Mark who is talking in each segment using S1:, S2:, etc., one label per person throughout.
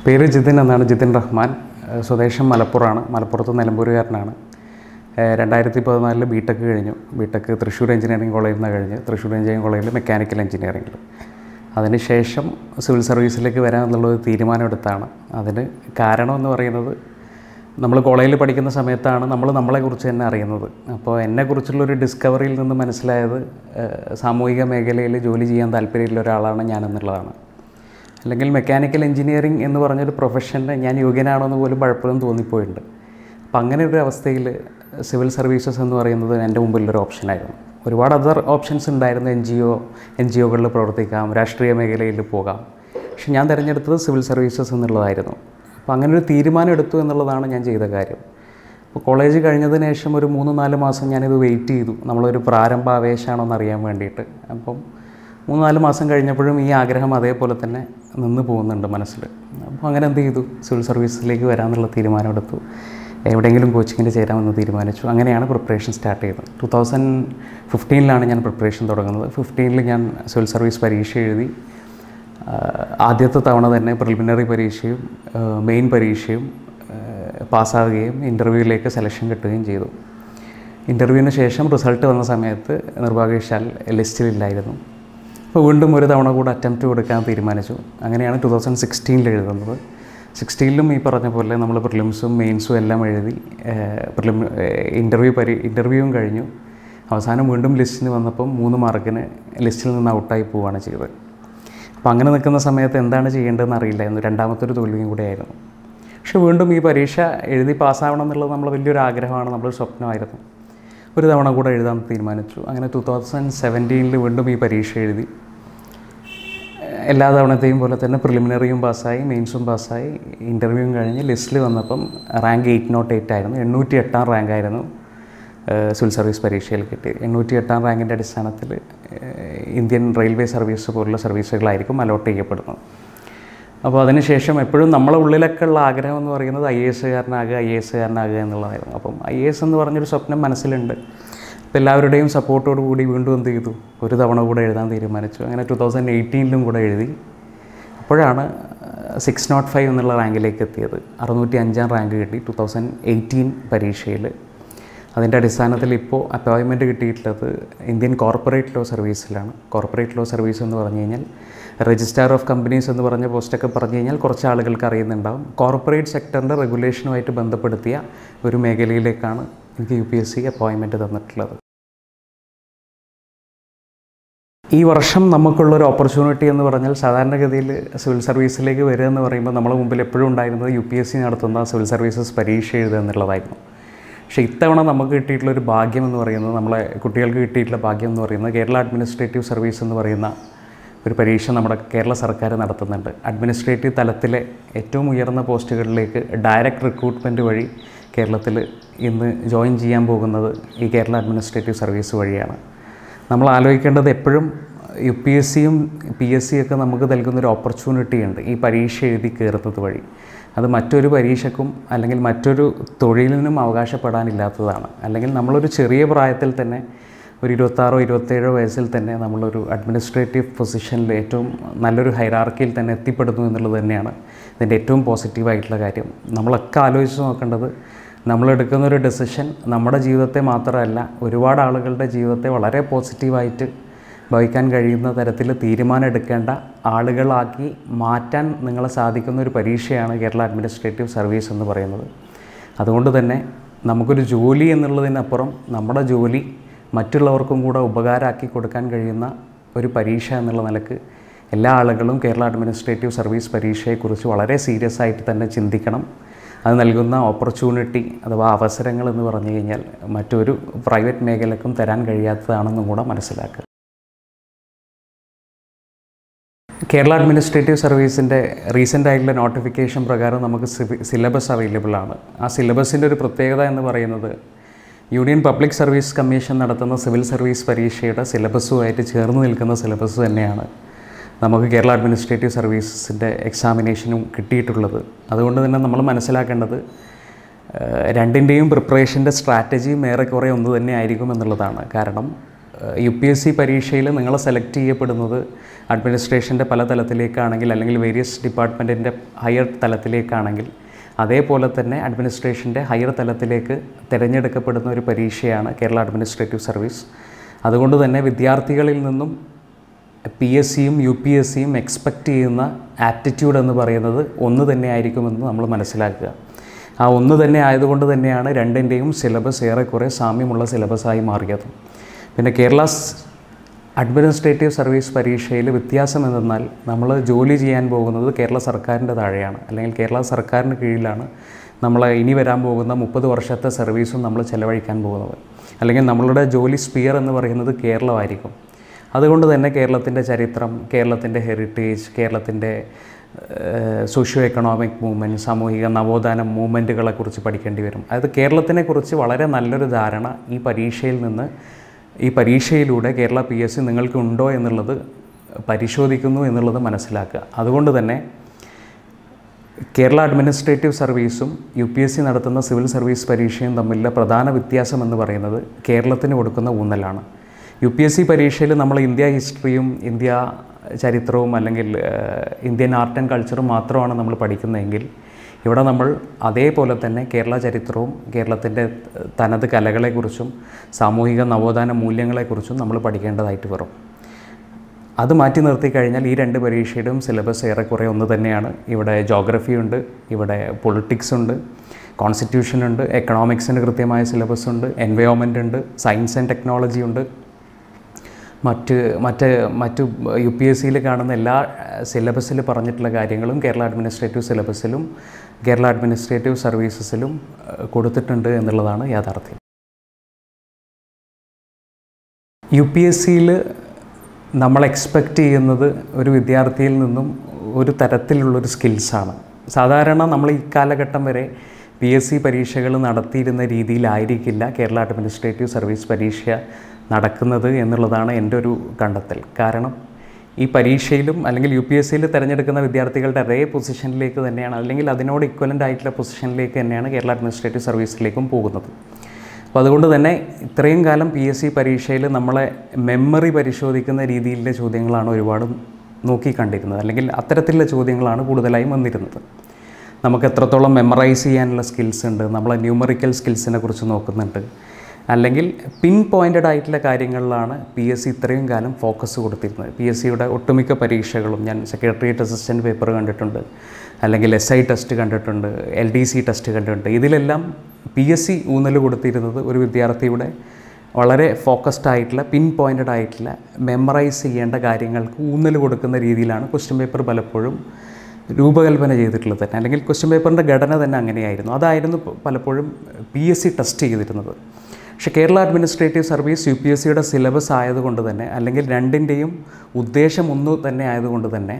S1: പേര് ജിതിൻ എന്നാണ് ജിതിൻ റഹ്മാൻ ഏഹ് സ്വദേശം മലപ്പുറമാണ് മലപ്പുറത്ത് നിലമ്പൂരുകാരനാണ് ഏഹ് രണ്ടായിരത്തി പതിനാലിൽ ബി ടെക് കഴിഞ്ഞു ബി ടെക് തൃശ്ശൂർ എഞ്ചിനീയറിംഗ് കോളേജിൽ നിന്ന് കഴിഞ്ഞ് തൃശ്ശൂർ എഞ്ചിനീയറിംഗ് കോളേജിൽ മെക്കാനിക്കൽ എഞ്ചിനീയറിംഗിൽ അതിനുശേഷം സിവിൽ സർവീസിലേക്ക് വരാൻ എന്നുള്ളൊരു തീരുമാനമെടുത്താണ് അതിന് കാരണം എന്ന് പറയുന്നത് നമ്മൾ കോളേജിൽ പഠിക്കുന്ന സമയത്താണ് നമ്മൾ നമ്മളെക്കുറിച്ച് തന്നെ അറിയുന്നത് അപ്പോൾ എന്നെക്കുറിച്ചുള്ളൊരു ഡിസ്കവറിയിൽ നിന്ന് മനസ്സിലായത് ഏഹ് സാമൂഹിക മേഖലയിൽ ജോലി ചെയ്യാൻ താല്പര്യമുള്ള ഒരാളാണ് ഞാനെന്നുള്ളതാണ് അല്ലെങ്കിൽ മെക്കാനിക്കൽ എഞ്ചിനീയറിംഗ് എന്ന് പറഞ്ഞൊരു പ്രൊഫഷന് ഞാൻ യോഗ്യനാണോ എന്ന് പോലും പലപ്പോഴും തോന്നിപ്പോയിട്ടുണ്ട് അപ്പം അങ്ങനെ ഒരു അവസ്ഥയിൽ സിവിൽ സർവീസസ് എന്ന് പറയുന്നത് എൻ്റെ മുമ്പിലൊരു ഓപ്ഷനായിരുന്നു ഒരുപാട് അതർ ഓപ്ഷൻസ് ഉണ്ടായിരുന്നു N G O N G ഒകളിൽ പ്രവർത്തിക്കാം രാഷ്ട്രീയ മേഖലയിൽ പോകാം പക്ഷെ ഞാൻ തിരഞ്ഞെടുത്തത് സിവിൽ സർവീസസ് എന്നുള്ളതായിരുന്നു അപ്പോൾ അങ്ങനെ ഒരു തീരുമാനം എടുത്തു എന്നുള്ളതാണ് ഞാൻ ചെയ്ത കാര്യം അപ്പോൾ കോളേജ് കഴിഞ്ഞതിന് ശേഷം ഒരു മൂന്ന് നാല് മാസം ഞാനിത് വെയിറ്റ് ചെയ്തു നമ്മളൊരു പ്രാരംഭ ആവേശമാണോ എന്ന് അറിയാൻ വേണ്ടിയിട്ട് അപ്പം മൂന്ന് നാല് മാസം കഴിഞ്ഞപ്പോഴും ഈ ആഗ്രഹം അതേപോലെ തന്നെ നിന്ന് പോകുന്നുണ്ട് മനസ്സിൽ അപ്പോൾ അങ്ങനെ എന്ത് ചെയ്തു സിവിൽ സർവീസിലേക്ക് വരാമെന്നുള്ള തീരുമാനമെടുത്തു എവിടെയെങ്കിലും കോച്ചിങ്ങിന് ചേരാമെന്ന് തീരുമാനിച്ചു അങ്ങനെയാണ് പ്രിപ്പറേഷൻ സ്റ്റാർട്ട് ചെയ്തത് ടു തൗസൻഡ് ഫിഫ്റ്റീനിലാണ് ഞാൻ പ്രിപ്പറേഷൻ തുടങ്ങുന്നത് ഫിഫ്റ്റീനിൽ ഞാൻ സിവിൽ സർവീസ് പരീക്ഷ എഴുതി ആഹ് ആദ്യത്തെ തവണ തന്നെ പ്രിലിമിനറി പരീക്ഷയും മെയിൻ പരീക്ഷയും പാസ്സാവുകയും ഇൻ്റർവ്യൂവിലേക്ക് സെലക്ഷൻ കിട്ടുകയും ചെയ്തു ഇൻ്റർവ്യൂവിന് ശേഷം റിസൾട്ട് വന്ന സമയത്ത് നിർഭാഗ്യവശാൽ ലിസ്റ്റിലില്ലായിരുന്നു അപ്പോൾ വീണ്ടും ഒരു തവണ കൂടെ അറ്റംപ്റ്റ് കൊടുക്കാൻ തീരുമാനിച്ചു അങ്ങനെയാണ് ടു തൗസൻഡ് സിക്സ്റ്റീനിൽ എഴുതുന്നത് സിക്സ്റ്റീനിലും ഈ പറഞ്ഞ പോലെ നമ്മൾ പ്രിലിംസും മെയിൻസും എല്ലാം എഴുതി പ്രിലിം ഇൻ്റർവ്യൂ പരി ഇൻ്റർവ്യൂവും കഴിഞ്ഞു അവസാനം വീണ്ടും ലിസ്റ്റിന് വന്നപ്പം മൂന്ന് മാർക്കിന് ലിസ്റ്റിൽ നിന്ന് ഔട്ടായി പോവുകയാണ് ചെയ്തത് അപ്പോൾ അങ്ങനെ നിൽക്കുന്ന സമയത്ത് എന്താണ് ചെയ്യേണ്ടതെന്ന് അറിയില്ലായിരുന്നു രണ്ടാമത്തെ ഒരു തോൽവിയും കൂടെ ആയിരുന്നു പക്ഷെ വീണ്ടും ഈ പരീക്ഷ എഴുതി പാസ്സാവണം എന്നുള്ളത് നമ്മൾ വലിയൊരു ആഗ്രഹമാണ് നമ്മുടെ സ്വപ്നമായിരുന്നു ഒരു തവണ കൂടെ എഴുതാൻ തീരുമാനിച്ചു അങ്ങനെ ടു തൗസൻഡ് സെവൻറ്റീനിൽ വീണ്ടും ഈ പരീക്ഷ എഴുതി എല്ലാ തവണത്തെയും പോലെ തന്നെ പ്രിലിമിനറിയും പാസ്സായി മെയിൻസും പാസ്സായി ഇൻ്റർവ്യൂവും കഴിഞ്ഞ് ലിസ്റ്റിൽ വന്നപ്പം റാങ്ക് എയ്റ്റ് നോട്ട് എയ്റ്റ് ആയിരുന്നു എണ്ണൂറ്റി എട്ടാം റാങ്കായിരുന്നു സിവിൽ സർവീസ് പരീക്ഷയിൽ കിട്ടി എണ്ണൂറ്റി എട്ടാം റാങ്കിൻ്റെ അടിസ്ഥാനത്തിൽ ഏഹ്, ഇന്ത്യൻ റെയിൽവേ സർവീസ് പോലുള്ള സർവീസുകളായിരിക്കും അലോട്ട് ചെയ്യപ്പെടുന്നത് അപ്പോൾ അതിനുശേഷം എപ്പോഴും നമ്മളെ ഉള്ളിലൊക്കെ ഉള്ള ആഗ്രഹം എന്ന് പറയുന്നത് ഐ എ എസ്സുകാരനാകുക ഐ എ എസ്സുകാരനാകുക എന്നുള്ളതായിരുന്നു അപ്പം ഐ എ എസ് എന്ന് പറഞ്ഞൊരു സ്വപ്നം മനസ്സിലുണ്ട് അപ്പോൾ എല്ലാവരുടെയും സപ്പോർട്ടോട് കൂടി വീണ്ടും എന്ത് ചെയ്തു ഒരു തവണ കൂടെ എഴുതാൻ തീരുമാനിച്ചു അങ്ങനെ ടു തൗസൻഡ് എയ്റ്റീനിലും കൂടെ എഴുതി അപ്പോഴാണ് സിക്സ് നോട്ട് ഫൈവ് എന്നുള്ള റാങ്കിലേക്ക് എത്തിയത് അറുന്നൂറ്റി അഞ്ചാം റാങ്ക് കിട്ടി ടു തൗസൻഡ് എയ്റ്റീൻ പരീക്ഷയിൽ അതിൻ്റെ അടിസ്ഥാനത്തിൽ ഇപ്പോൾ അപ്പോയിൻമെൻറ്റ് കിട്ടിയിട്ടുള്ളത് ഇന്ത്യൻ കോർപ്പറേറ്റ് ലോ സർവീസിലാണ് കോർപ്പറേറ്റ് ലോ സർവീസ് എന്ന് പറഞ്ഞു കഴിഞ്ഞാൽ രജിസ്ട്രാർ ഓഫ് കമ്പനീസ് എന്ന് പറഞ്ഞ പോസ്റ്റൊക്കെ പറഞ്ഞു കഴിഞ്ഞാൽ കുറച്ച് ആളുകൾക്ക് അറിയുന്നുണ്ടാവും കോർപ്പറേറ്റ് സെക്ടറിൻ്റെ റെഗുലേഷനുമായിട്ട് ബന്ധപ്പെടുത്തിയ ഒരു മേഖലയിലേക്കാണ് എനിക്ക് U P S C appointment തന്നിട്ടുള്ളത് ഈ വർഷം നമുക്കുള്ളൊരു ഓപ്പർച്യൂണിറ്റി എന്ന് പറഞ്ഞാൽ സാധാരണഗതിയിൽ സിവിൽ സർവീസിലേക്ക് വരിക എന്ന് പറയുമ്പോൾ നമ്മുടെ മുമ്പിൽ എപ്പോഴും ഉണ്ടായിരുന്നത് യു പി എസ് സി നടത്തുന്ന സിവിൽ സർവീസസ് പരീക്ഷ എഴുതുക എന്നുള്ളതായിരുന്നു പക്ഷേ ഇത്തവണ നമുക്ക് കിട്ടിയിട്ടുള്ള ഒരു ഭാഗ്യം എന്ന് പറയുന്നത് നമ്മളെ കുട്ടികൾക്ക് കിട്ടിയിട്ടുള്ള ഭാഗ്യം എന്ന് പറയുന്നത് കേരള അഡ്മിനിസ്ട്രേറ്റീവ് സർവീസ് എന്ന് പറയുന്ന ഒരു പരീക്ഷ നമ്മുടെ കേരള സർക്കാർ നടത്തുന്നുണ്ട് അഡ്മിനിസ്ട്രേറ്റീവ് തലത്തിലെ ഏറ്റവും ഉയർന്ന പോസ്റ്റുകളിലേക്ക് ഡയറക്റ്റ് റിക്രൂട്ട്മെൻറ്റ് വഴി കേരളത്തിൽ ഇന്ന് ജോയിൻ ചെയ്യാൻ പോകുന്നത് ഈ കേരള അഡ്മിനിസ്ട്രേറ്റീവ് സർവീസ് വഴിയാണ് നമ്മൾ ആലോചിക്കേണ്ടത് എപ്പോഴും യു പി എസ് സിയും പി എസ് സിയും ഒക്കെ നമുക്ക് നൽകുന്നൊരു ഓപ്പർച്യൂണിറ്റി ഉണ്ട് ഈ പരീക്ഷ എഴുതി കയറുന്നത് വഴി അത് മറ്റൊരു പരീക്ഷയ്ക്കും അല്ലെങ്കിൽ മറ്റൊരു തൊഴിലിനും അവകാശപ്പെടാനില്ലാത്തതാണ് അല്ലെങ്കിൽ നമ്മളൊരു ചെറിയ പ്രായത്തിൽ തന്നെ ഒരു ഇരുപത്താറോ ഇരുപത്തേഴോ വയസ്സിൽ തന്നെ നമ്മളൊരു അഡ്മിനിസ്ട്രേറ്റീവ് പൊസിഷനിൽ ഏറ്റവും നല്ലൊരു ഹൈറാർക്കിയിൽ തന്നെ എത്തിപ്പെടുന്നു എന്നുള്ളത് തന്നെയാണ് ഇതിൻ്റെ ഏറ്റവും പോസിറ്റീവായിട്ടുള്ള കാര്യം നമ്മളൊക്കെ ആലോചിച്ച് നോക്കേണ്ടത് നമ്മളെടുക്കുന്ന ഒരു ഡെസിഷൻ നമ്മുടെ ജീവിതത്തെ മാത്രമല്ല ഒരുപാട് ആളുകളുടെ ജീവിതത്തെ വളരെ പോസിറ്റീവായിട്ട് ഭവിക്കാൻ കഴിയുന്ന തരത്തിൽ തീരുമാനം എടുക്കേണ്ട ആളുകളാക്കി മാറ്റാൻ നിങ്ങളെ സാധിക്കുന്ന ഒരു പരീക്ഷയാണ് കേരള അഡ്മിനിസ്ട്രേറ്റീവ് സർവീസ് എന്ന് പറയുന്നത് അതുകൊണ്ട് തന്നെ നമുക്കൊരു ജോലി എന്നുള്ളതിനപ്പുറം നമ്മുടെ ജോലി മറ്റുള്ളവർക്കും കൂടെ ഉപകാരമാക്കി കൊടുക്കാൻ കഴിയുന്ന ഒരു പരീക്ഷ എന്നുള്ള നിലക്ക് എല്ലാ ആളുകളും കേരള അഡ്മിനിസ്ട്രേറ്റീവ് സർവീസ് പരീക്ഷയെക്കുറിച്ച് വളരെ സീരിയസ് ആയിട്ട് തന്നെ ചിന്തിക്കണം അത് നൽകുന്ന ഓപ്പർച്യൂണിറ്റി അഥവാ അവസരങ്ങൾ എന്ന് പറഞ്ഞു കഴിഞ്ഞാൽ മറ്റൊരു പ്രൈവറ്റ് മേഖലക്കും തരാൻ കഴിയാത്തതാണെന്നും കൂടെ മനസ്സിലാക്കുക കേരള അഡ്മിനിസ്ട്രേറ്റീവ് സർവീസിൻ്റെ റീസെൻ്റ് ആയിട്ടുള്ള നോട്ടിഫിക്കേഷൻ പ്രകാരം നമുക്ക് സിലബസ് അവൈലബിൾ ആണ് ആ സിലബസിൻ്റെ ഒരു പ്രത്യേകത എന്ന് പറയുന്നത് യൂണിയൻ പബ്ലിക് സർവീസ് കമ്മീഷൻ നടത്തുന്ന സിവിൽ സർവീസ് പരീക്ഷയുടെ സിലബസുമായിട്ട് ചേർന്ന് നിൽക്കുന്ന സിലബസ് തന്നെയാണ് നമുക്ക് കേരള അഡ്മിനിസ്ട്രേറ്റീവ് സർവീസസിൻ്റെ എക്സാമിനേഷനും കിട്ടിയിട്ടുള്ളത് അതുകൊണ്ട് തന്നെ നമ്മൾ മനസ്സിലാക്കേണ്ടത് ഏഹ്, രണ്ടിൻ്റെയും പ്രിപ്പറേഷൻ്റെ സ്ട്രാറ്റജിയും ഏറെക്കുറെ ഒന്ന് തന്നെ ആയിരിക്കും എന്നുള്ളതാണ് കാരണം യു പി എസ് സി പരീക്ഷയിൽ നിങ്ങൾ സെലക്ട് ചെയ്യപ്പെടുന്നത് അഡ്മിനിസ്ട്രേഷൻ്റെ പല തലത്തിലേക്കാണെങ്കിൽ അല്ലെങ്കിൽ വേരിയസ് ഡിപ്പാർട്ട്മെൻറ്റിൻ്റെ ഹയർ തലത്തിലേക്കാണെങ്കിൽ അതേപോലെ തന്നെ അഡ്മിനിസ്ട്രേഷൻ്റെ ഹയർ തലത്തിലേക്ക് തിരഞ്ഞെടുക്കപ്പെടുന്ന ഒരു പരീക്ഷയാണ് കേരള അഡ്മിനിസ്ട്രേറ്റീവ് സർവീസ് അതുകൊണ്ട് തന്നെ വിദ്യാർത്ഥികളിൽ നിന്നും പി എസ് സിയും യു പി എസ് സിയും എക്സ്പെക്റ്റ് ചെയ്യുന്ന ആപ്റ്റിറ്റ്യൂഡ് എന്ന് പറയുന്നത് ഒന്ന് തന്നെ ആയിരിക്കുമെന്ന് നമ്മൾ മനസ്സിലാക്കുക ആ ഒന്ന് തന്നെ ആയതുകൊണ്ട് തന്നെയാണ് രണ്ടിൻ്റെയും സിലബസ് ഏറെക്കുറെ സാമ്യമുള്ള സിലബസായി മാറിയത് പിന്നെ കേരള അഡ്മിനിസ്ട്രേറ്റീവ് സർവീസ് പരീക്ഷയിൽ വ്യത്യാസം എന്തെന്നാൽ നമ്മൾ ജോലി ചെയ്യാൻ പോകുന്നത് കേരള സർക്കാരിൻ്റെ താഴെയാണ് അല്ലെങ്കിൽ കേരള സർക്കാരിന് കീഴിലാണ് നമ്മൾ ഇനി വരാൻ പോകുന്ന മുപ്പത് വർഷത്തെ സർവീസും നമ്മൾ ചെലവഴിക്കാൻ പോകുന്നത് അല്ലെങ്കിൽ നമ്മളുടെ ജോലി സ്പിയർ എന്ന് പറയുന്നത് കേരളമായിരിക്കും അതുകൊണ്ട് തന്നെ കേരളത്തിൻ്റെ ചരിത്രം കേരളത്തിൻ്റെ ഹെറിറ്റേജ് കേരളത്തിൻ്റെ സോഷ്യോ എക്കണോമിക് മൂവ്മെൻറ്റ് സാമൂഹിക നവോത്ഥാന മൂവ്മെൻറ്റുകളെക്കുറിച്ച് പഠിക്കേണ്ടി വരും അതായത് കേരളത്തിനെക്കുറിച്ച് വളരെ നല്ലൊരു ധാരണ ഈ പരീക്ഷയിൽ നിന്ന് ഈ പരീക്ഷയിലൂടെ കേരള പി എസ് സി നിങ്ങൾക്ക് ഉണ്ടോ എന്നുള്ളത് പരിശോധിക്കുന്നു എന്നുള്ളത് മനസ്സിലാക്കുക അതുകൊണ്ട് തന്നെ കേരള അഡ്മിനിസ്ട്രേറ്റീവ് സർവീസും യു പി എസ് സി നടത്തുന്ന സിവിൽ സർവീസ് പരീക്ഷയും തമ്മിലുള്ള പ്രധാന വ്യത്യാസം എന്ന് പറയുന്നത് കേരളത്തിന് കൊടുക്കുന്ന ഊന്നലാണ് യു പി എസ് സി പരീക്ഷയിൽ നമ്മൾ ഇന്ത്യ ഹിസ്റ്ററിയും ഇന്ത്യ ചരിത്രവും അല്ലെങ്കിൽ ഏഹ്, ഇന്ത്യൻ ആർട്ട് ആൻഡ് കൾച്ചറും മാത്രമാണ് നമ്മൾ പഠിക്കുന്നതെങ്കിൽ ഇവിടെ നമ്മൾ അതേപോലെ തന്നെ കേരള ചരിത്രവും കേരളത്തിൻ്റെ തനത് കലകളെക്കുറിച്ചും സാമൂഹിക നവോത്ഥാന മൂല്യങ്ങളെക്കുറിച്ചും നമ്മൾ പഠിക്കേണ്ടതായിട്ട് വരും അത് മാറ്റി നിർത്തി കഴിഞ്ഞാൽ ഈ രണ്ട് പരീക്ഷയുടെയും സിലബസ് ഏറെക്കുറെ ഒന്ന് തന്നെയാണ് ഇവിടെ ജോഗ്രഫി ഉണ്ട് ഇവിടെ പൊളിറ്റിക്സ് ഉണ്ട് കോൺസ്റ്റിറ്റ്യൂഷൻ ഉണ്ട് എക്കണോമിക്സിന് കൃത്യമായ സിലബസ് ഉണ്ട് എൻവയോൺമെൻ്റ് ഉണ്ട് സയൻസ് ആൻഡ് ടെക്നോളജി ഉണ്ട് മറ്റ് മറ്റ് മറ്റു യു പി എസ് സിയിൽ കാണുന്ന എല്ലാ സിലബസിൽ പറഞ്ഞിട്ടുള്ള കാര്യങ്ങളും കേരള അഡ്മിനിസ്ട്രേറ്റീവ് സിലബസിലും കേരള അഡ്മിനിസ്ട്രേറ്റീവ് സർവീസസിലും ഏഹ്, കൊടുത്തിട്ടുണ്ട് എന്നുള്ളതാണ് യാഥാർത്ഥ്യം യു പി എസ് സിയിൽ നമ്മൾ എക്സ്പെക്റ്റ് ചെയ്യുന്നത് ഒരു വിദ്യാർത്ഥിയിൽ നിന്നും ഒരു തരത്തിലുള്ളൊരു സ്കിൽസാണ് സാധാരണ നമ്മൾ ഈ കാലഘട്ടം വരെ പി എസ് സി പരീക്ഷകൾ നടത്തിയിരുന്ന രീതിയിലായിരിക്കില്ല കേരള അഡ്മിനിസ്ട്രേറ്റീവ് സർവീസ് പരീക്ഷ നടക്കുന്നത് എന്നുള്ളതാണ് എൻ്റെ ഒരു കണ്ടെത്തൽ കാരണം ഈ പരീക്ഷയിലും അല്ലെങ്കിൽ യു പി എസ് സിയിൽ തിരഞ്ഞെടുക്കുന്ന വിദ്യാർത്ഥികളുടെ അതേ പൊസിഷനിലേക്ക് തന്നെയാണ് അല്ലെങ്കിൽ അതിനോട് ഇക്വലൻ്റ് ആയിട്ടുള്ള പൊസിഷനിലേക്ക് തന്നെയാണ് കേരള അഡ്മിനിസ്ട്രേറ്റീവ് സർവീസിലേക്കും പോകുന്നത് അപ്പോൾ അതുകൊണ്ട് തന്നെ ഇത്രയും കാലം പി എസ് സി പരീക്ഷയിൽ നമ്മളെ മെമ്മറി പരിശോധിക്കുന്ന രീതിയിലുള്ള ചോദ്യങ്ങളാണ് ഒരുപാട് നോക്കിക്കണ്ടിരുന്നത് അല്ലെങ്കിൽ അത്തരത്തിലുള്ള ചോദ്യങ്ങളാണ് കൂടുതലായും വന്നിരുന്നത് നമുക്ക് എത്രത്തോളം മെമ്മറൈസ് ചെയ്യാനുള്ള സ്കിൽസ് ഉണ്ട് നമ്മളെ ന്യൂമറിക്കൽ സ്കിൽസിനെ കുറിച്ച് നോക്കുന്നുണ്ട് അല്ലെങ്കിൽ പിൻ പോയിൻറ്റഡ് ആയിട്ടുള്ള കാര്യങ്ങളിലാണ് പി എസ് സി ഇത്രയും കാലം ഫോക്കസ് കൊടുത്തിരുന്നത് പി എസ് സിയുടെ ഒട്ടുമിക്ക പരീക്ഷകളും ഞാൻ സെക്രട്ടേറിയറ്റ് അസിസ്റ്റൻറ്റ് പേപ്പർ കണ്ടിട്ടുണ്ട് അല്ലെങ്കിൽ എസ് ഐ ടെസ്റ്റ് കണ്ടിട്ടുണ്ട് എൽ ഡി സി ടെസ്റ്റ് കണ്ടിട്ടുണ്ട് ഇതിലെല്ലാം പി എസ് സി ഊന്നൽ കൊടുത്തിരുന്നത് ഒരു വിദ്യാർത്ഥിയുടെ വളരെ ഫോക്കസ്ഡ് ആയിട്ടുള്ള പിൻ പോയിൻറ്റഡ് ആയിട്ടുള്ള മെമ്മറൈസ് ചെയ്യേണ്ട കാര്യങ്ങൾക്ക് ഊന്നൽ കൊടുക്കുന്ന രീതിയിലാണ് ക്വസ്റ്റ്യൻ പേപ്പർ പലപ്പോഴും രൂപകൽപ്പന ചെയ്തിട്ടുള്ളത് തന്നെ അല്ലെങ്കിൽ ക്വസ്റ്റ്യൻ പേപ്പറിൻ്റെ ഘടന തന്നെ അങ്ങനെയായിരുന്നു അതായിരുന്നു പ- പലപ്പോഴും പി എസ് സി ടെസ്റ്റ് ചെയ്തിരുന്നത് പക്ഷേ Kerala administrative service U P S സിയുടെ സിലബസ് ആയതുകൊണ്ട് തന്നെ അല്ലെങ്കിൽ രണ്ടിൻ്റെയും ഉദ്ദേശം ഒന്ന് തന്നെ ആയതുകൊണ്ട് തന്നെ